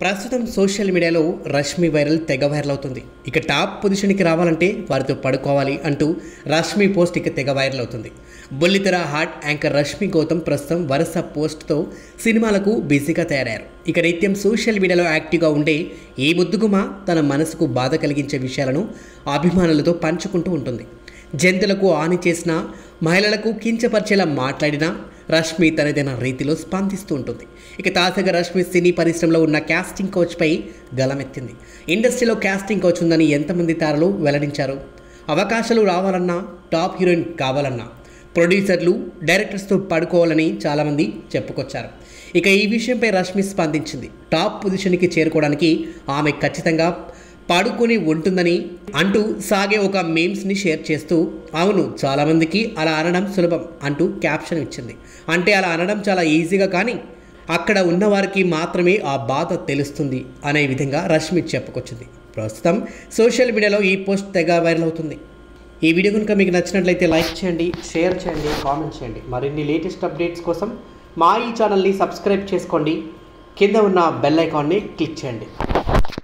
ప్రస్తుతం సోషల్ మీడియాలో రష్మి వైరల్ తెగ వైరల్ అవుతుంది ఇక టాప్ పొజిషన్కి రావాలంటే వారితో పడుకోవాలి అంటూ రష్మి పోస్ట్ ఇక తెగ వైరల్ అవుతుంది బుల్లితెర హాట్ యాంకర్ రష్మి గౌతమ్ ప్రస్తుతం వరుస పోస్ట్తో సినిమాలకు బిజీగా తయారయ్యారు ఇక నిత్యం సోషల్ మీడియాలో యాక్టివ్గా ఉండే ఈ ముద్దుగుమ తన మనసుకు బాధ కలిగించే విషయాలను అభిమానులతో పంచుకుంటూ ఉంటుంది జంతువులకు హాని చేసిన మహిళలకు కించపరిచేలా మాట్లాడినా రష్మి తనదైన రీతిలో స్పందిస్తూ ఉంటుంది ఇక తాజాగా రష్మి సినీ పరిశ్రమలో ఉన్న కాస్టింగ్ కోచ్పై గలమెత్తింది ఇండస్ట్రీలో కాస్టింగ్ కోచ్ ఉందని ఎంతమంది తారలు వెల్లడించారు అవకాశాలు రావాలన్నా టాప్ హీరోయిన్ కావాలన్నా ప్రొడ్యూసర్లు డైరెక్టర్స్తో పడుకోవాలని చాలామంది చెప్పుకొచ్చారు ఇక ఈ విషయంపై రష్మి స్పందించింది టాప్ పొజిషన్కి చేరుకోవడానికి ఆమె ఖచ్చితంగా పడుకొని ఉంటుందని అంటూ సాగే ఒక మేమ్స్ని షేర్ చేస్తూ అవును చాలామందికి అలా అనడం సులభం అంటూ క్యాప్షన్ ఇచ్చింది అంటే అలా అనడం చాలా ఈజీగా కానీ అక్కడ ఉన్నవారికి మాత్రమే ఆ బాధ తెలుస్తుంది అనే విధంగా రష్మి చెప్పుకొచ్చింది ప్రస్తుతం సోషల్ మీడియాలో ఈ పోస్ట్ తెగ వైరల్ అవుతుంది ఈ వీడియో కనుక మీకు నచ్చినట్లయితే లైక్ చేయండి షేర్ చేయండి కామెంట్ చేయండి మరిన్ని లేటెస్ట్ అప్డేట్స్ కోసం మా ఈ ఛానల్ని సబ్స్క్రైబ్ చేసుకోండి కింద ఉన్న బెల్ ఐకాన్ని క్లిక్ చేయండి